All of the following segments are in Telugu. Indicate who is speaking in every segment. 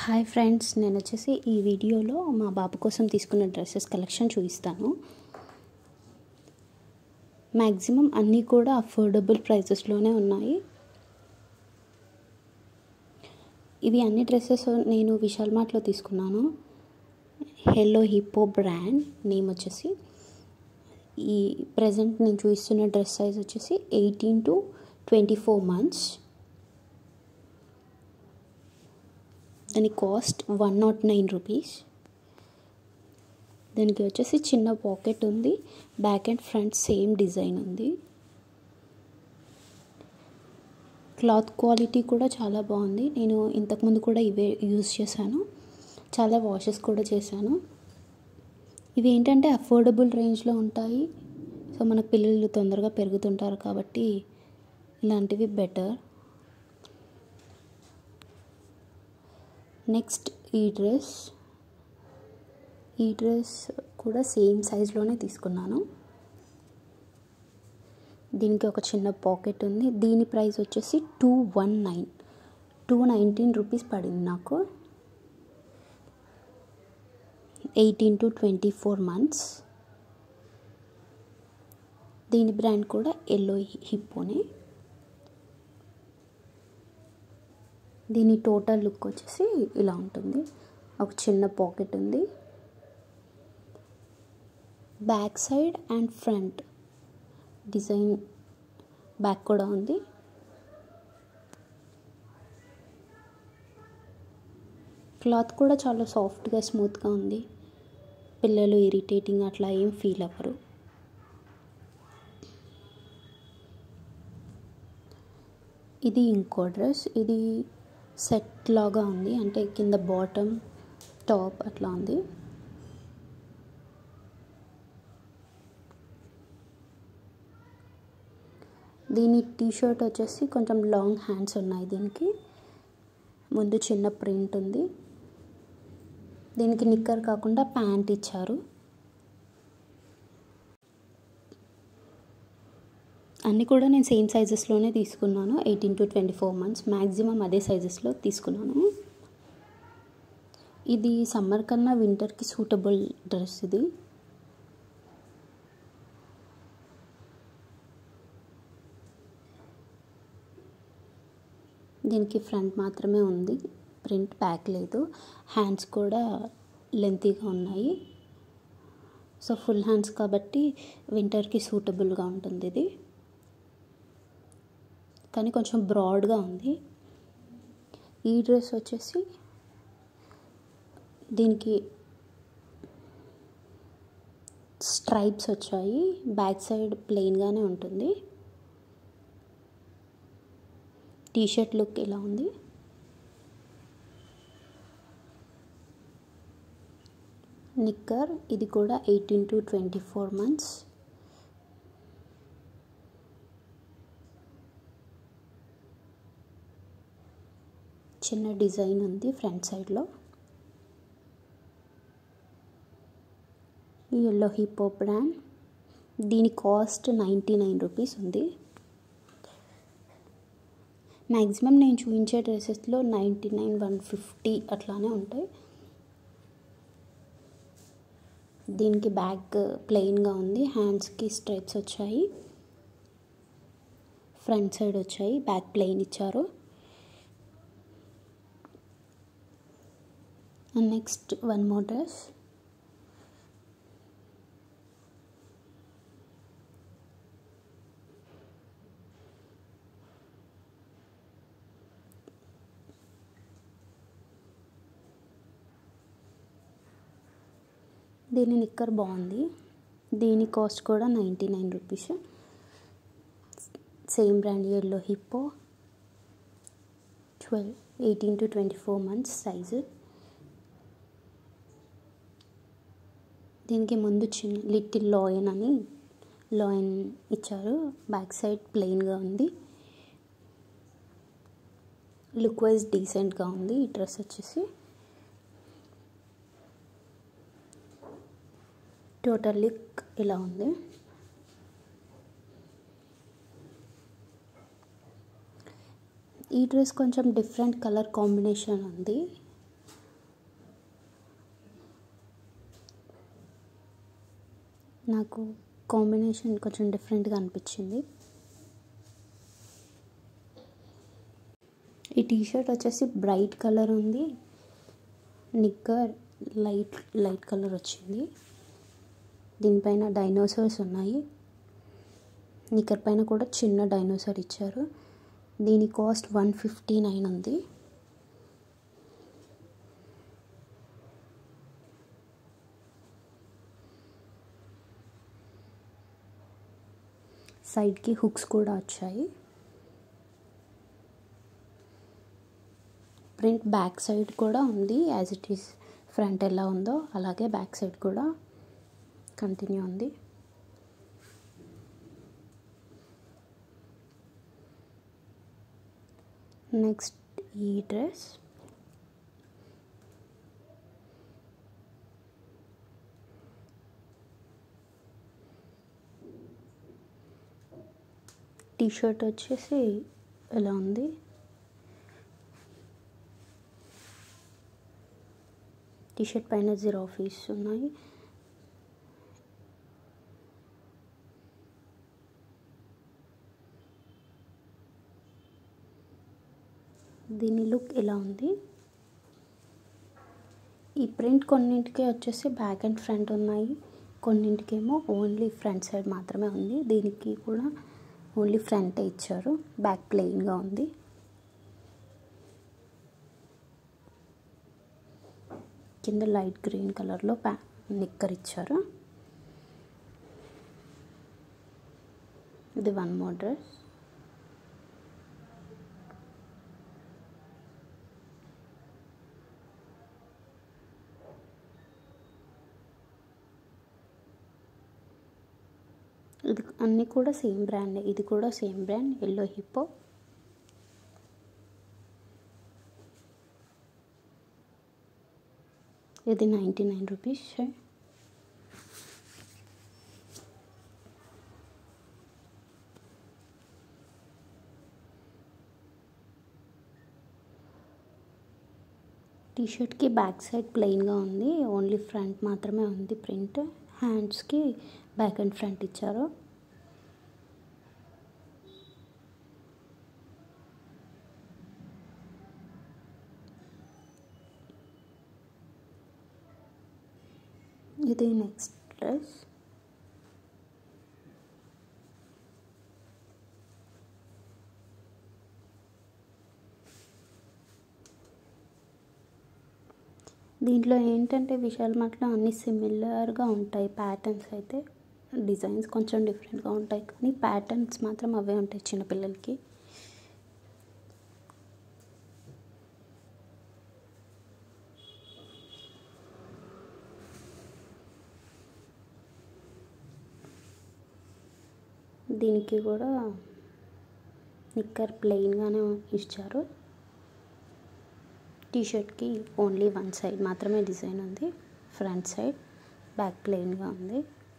Speaker 1: హాయ్ ఫ్రెండ్స్ నేను వచ్చేసి ఈ వీడియోలో మా బాబు కోసం తీసుకున్న డ్రెస్సెస్ కలెక్షన్ చూపిస్తాను మ్యాక్సిమం అన్నీ కూడా అఫోర్డబుల్ ప్రైసెస్లోనే ఉన్నాయి ఇవి అన్ని డ్రెస్సెస్ నేను విశాల్ మార్ట్లో తీసుకున్నాను హెల్లో హిప్పో బ్రాండ్ నేమ్ వచ్చేసి ఈ ప్రజెంట్ నేను చూపిస్తున్న డ్రెస్ సైజ్ వచ్చేసి eighteen to twenty four months దాని cost one not nine rupees దానికి వచ్చేసి చిన్న పాకెట్ ఉంది back and front same design ఉంది క్లాత్ క్వాలిటీ కూడా చాలా బాగుంది నేను ఇంతకుముందు కూడా ఇవే యూజ్ చేశాను చాలా వాషెస్ కూడా చేశాను ఇవి ఏంటంటే అఫోర్డబుల్ రేంజ్లో ఉంటాయి సో మన పిల్లలు తొందరగా పెరుగుతుంటారు కాబట్టి ఇలాంటివి బెటర్ నెక్స్ట్ ఈ డ్రెస్ ఈ డ్రెస్ కూడా సేమ్ సైజ్లోనే తీసుకున్నాను దీనికి ఒక చిన్న పాకెట్ ఉంది దీని ప్రైస్ వచ్చేసి two one nine two nineteen rupees పడింది నాకు eighteen to twenty four months దీని బ్రాండ్ కూడా ఎల్లో హిప్పోనే దీని టోటల్ లుక్ వచ్చేసి ఇలా ఉంటుంది ఒక చిన్న పాకెట్ ఉంది back side and front design back కూడా ఉంది క్లాత్ కూడా చాలా సాఫ్ట్గా స్మూత్గా ఉంది పిల్లలు ఇరిటేటింగ్ అట్లా ఏం ఫీల్ అవ్వరు ఇది ఇంకో డ్రెస్ ఇది సెట్ లాగా ఉంది అంటే కింద బాటమ్ టాప్ అట్లా ఉంది దీని టీ షర్ట్ వచ్చేసి కొంచెం లాంగ్ హ్యాండ్స్ ఉన్నాయి దీనికి ముందు చిన్న ప్రింట్ ఉంది దీనికి నిక్కర్ కాకుండా ప్యాంట్ ఇచ్చారు అన్నీ కూడా నేను సేమ్ సైజెస్లోనే తీసుకున్నాను eighteen to twenty four months maximum అదే సైజెస్లో తీసుకున్నాను ఇది సమ్మర్ కన్నా వింటర్కి సూటబుల్ డ్రెస్ ఇది దీనికి ఫ్రంట్ మాత్రమే ఉంది ప్రింట్ బ్యాక్ లేదు హ్యాండ్స్ కూడా లెంతీగా ఉన్నాయి సో ఫుల్ హ్యాండ్స్ కాబట్టి వింటర్కి సూటబుల్గా ఉంటుంది ఇది కానీ కొంచెం బ్రాడ్గా ఉంది ఈ డ్రెస్ వచ్చేసి దీనికి స్ట్రైప్స్ వచ్చాయి బ్యాక్ సైడ్ ప్లెయిన్గానే ఉంటుంది టీషర్ట్ లుక్ ఇలా ఉంది నిక్కర్ ఇది కూడా eighteen to twenty four months చిన్న డిజైన్ ఉంది ఫ్రంట్ సైడ్లో ఈ ఎల్లో హిప్పో బ్రాండ్ దీని కాస్ట్ నైంటీ నైన్ రూపీస్ ఉంది మ్యాక్సిమం నేను చూపించే డ్రెస్సెస్లో నైంటీ నైన్ వన్ ఫిఫ్టీ అట్లానే ఉంటాయి దీనికి బ్యాక్ ప్లెయిన్గా ఉంది హ్యాండ్స్కి స్ట్రైప్స్ వచ్చాయి ఫ్రంట్ సైడ్ వచ్చాయి బ్యాక్ ప్లెయిన్ ఇచ్చారు and next one more dress దీని నిక్కర్ బాగుంది దీని కాస్ట్ కూడా ninety nine rupees same brand yellow hippo twelve eighteen to twenty four months size దీనికి ముందు చిన్న లిటిల్ లాయన్ అని లాయన్ ఇచ్చారు బ్యాక్ సైడ్ ప్లెయిన్గా ఉంది లుక్ వైజ్ డీసెంట్గా ఉంది ఈ డ్రెస్ వచ్చేసి టోటల్ లుక్ ఇలా ఉంది ఈ డ్రెస్ కొంచెం డిఫరెంట్ కలర్ కాంబినేషన్ ఉంది నాకు కాంబినేషన్ కొంచెం డిఫరెంట్గా అనిపించింది ఈ టీషర్ట్ వచ్చేసి బ్రైట్ కలర్ ఉంది నిక్కర్ లైట్ లైట్ కలర్ వచ్చింది దీనిపైన డైనోసార్స్ ఉన్నాయి నిక్కర్ పైన కూడా చిన్న డైనోసార్ ఇచ్చారు దీని కాస్ట్ వన్ ఫిఫ్టీ నైన్ ఉంది సైడ్కి హుక్స్ కూడా వచ్చాయి ప్రింట్ బ్యాక్ సైడ్ కూడా ఉంది యాజ్ ఇట్ ఈస్ ఫ్రంట్ ఎలా ఉందో అలాగే బ్యాక్ సైడ్ కూడా కంటిన్యూ ఉంది నెక్స్ట్ ఈ డ్రెస్ టీషర్ట్ వచ్చేసి ఎలా ఉంది టీషర్ట్ పైన జీరో ఆఫీస్ ఉన్నాయి దీని లుక్ ఎలా ఉంది ఈ ప్రింట్ కొన్నింటికి వచ్చేసి బ్యాక్ అండ్ ఫ్రంట్ ఉన్నాయి కొన్నింటికేమో ఓన్లీ ఫ్రంట్ సైడ్ మాత్రమే ఉంది దీనికి కూడా ఓన్లీ ఫ్రంటే ఇచ్చారు బ్యాక్ ప్లెయిన్గా ఉంది కింద లైట్ గ్రీన్ కలర్లో ప్యా నిక్కర్ ఇచ్చారు ఇది వన్ మోర్ డ్రెస్ ఇది అన్నీ కూడా సేమ్ బ్రాండ్ ఇది కూడా సేమ్ బ్రాండ్ ఎల్లో హిప్పో ఇది నైంటీ నైన్ రూపీస్ టీషర్ట్కి బ్యాక్ సైడ్ ప్లెయిన్గా ఉంది ఓన్లీ ఫ్రంట్ మాత్రమే ఉంది ప్రింట్ హ్యాండ్స్కి బ్యాక్ అండ్ ఫ్రంట్ ఇచ్చారు ఇది నెక్స్ట్ డ్రెస్ దీంట్లో ఏంటంటే విశాల్ మార్ట్లో అన్నీ సిమిలర్గా ఉంటాయి ప్యాటర్న్స్ అయితే డిజైన్స్ కొంచెం డిఫరెంట్గా ఉంటాయి కానీ ప్యాటర్న్స్ మాత్రం అవే ఉంటాయి చిన్నపిల్లలకి దీనికి కూడా నిక్కర్ ప్లెయిన్గానే ఇచ్చారు టీషర్ట్కి ఓన్లీ వన్ సైడ్ మాత్రమే డిజైన్ ఉంది ఫ్రంట్ సైడ్ బ్యాక్ ప్లెయిన్గా ఉంది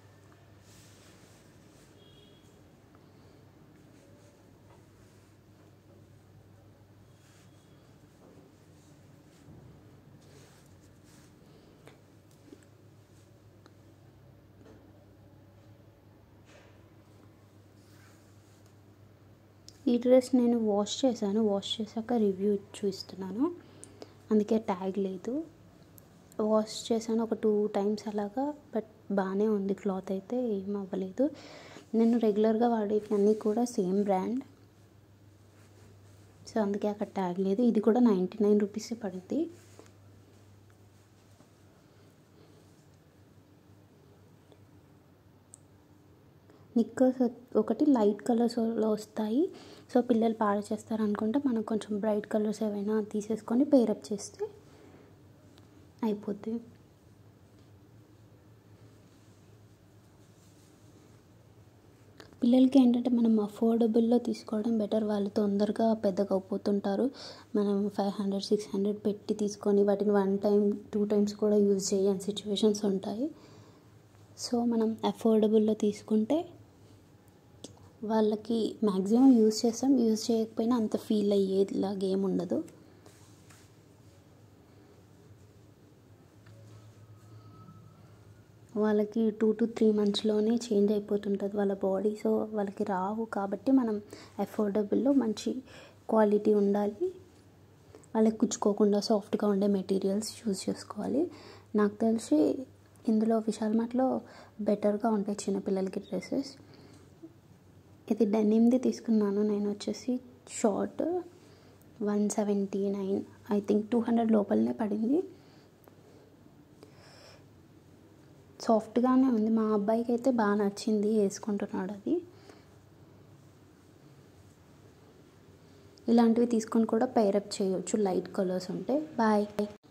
Speaker 1: ఈ డ్రెస్ నేను వాష్ చేశాను వాష్ చేశాక రివ్యూ చూస్తున్నాను అందుకే ట్యాగ్ లేదు వాష్ చేశాను ఒక టూ టైమ్స్ అలాగా బట్ బాగానే ఉంది క్లాత్ అయితే ఏం అవ్వలేదు నేను రెగ్యులర్గా వాడేటివన్నీ కూడా సేమ్ బ్రాండ్ సో అందుకే అక్కడ ట్యాగ్ లేదు ఇది కూడా నైంటీ నైన్ రూపీసే పడుద్ది నిక్కర్స్ ఒకటి లైట్ కలర్స్లో వస్తాయి సో పిల్లలు పాడు చేస్తారు అనుకుంటే మనం కొంచెం బ్రైట్ కలర్స్ ఏవైనా తీసేసుకొని పేరప్ చేస్తే అయిపోద్ది పిల్లలకి ఏంటంటే మనం అఫోర్డబుల్లో తీసుకోవడం బెటర్ వాళ్ళు తొందరగా పెద్దగా అయిపోతుంటారు మనం ఫైవ్ హండ్రెడ్ సిక్స్ హండ్రెడ్ పెట్టి తీసుకొని వాటిని వన్ టైం టూ టైమ్స్ కూడా యూజ్ చేయని సిచ్యువేషన్స్ ఉంటాయి సో మనం అఫోర్డబుల్లో తీసుకుంటే వాళ్ళకి మ్యాక్సిమం యూజ్ చేస్తాం యూజ్ చేయకపోయినా అంత ఫీల్ అయ్యేలాగా ఏమి ఉండదు వాళ్ళకి టూ టు త్రీ మంత్స్లోనే చేంజ్ అయిపోతుంటుంది వాళ్ళ బాడీ సో వాళ్ళకి రావు కాబట్టి మనం అఫోర్డబుల్లో మంచి క్వాలిటీ ఉండాలి వాళ్ళకి కుచ్చుకోకుండా సాఫ్ట్గా ఉండే మెటీరియల్స్ చూస్ చేసుకోవాలి నాకు తెలిసి ఇందులో విశాల్ మార్ట్లో బెటర్గా ఉంటాయి చిన్నపిల్లలకి డ్రెస్సెస్ ఇది డెనిమ్ది తీసుకున్నాను నేను వచ్చేసి short one seventy nine I think two hundred లోపలనే పడింది సాఫ్ట్గానే ఉంది మా అబ్బాయికి అయితే బాగా నచ్చింది వేసుకుంటున్నాడు అది ఇలాంటివి తీసుకొని కూడా పైరప్ చేయొచ్చు లైట్ కలర్స్ ఉంటే బాయ్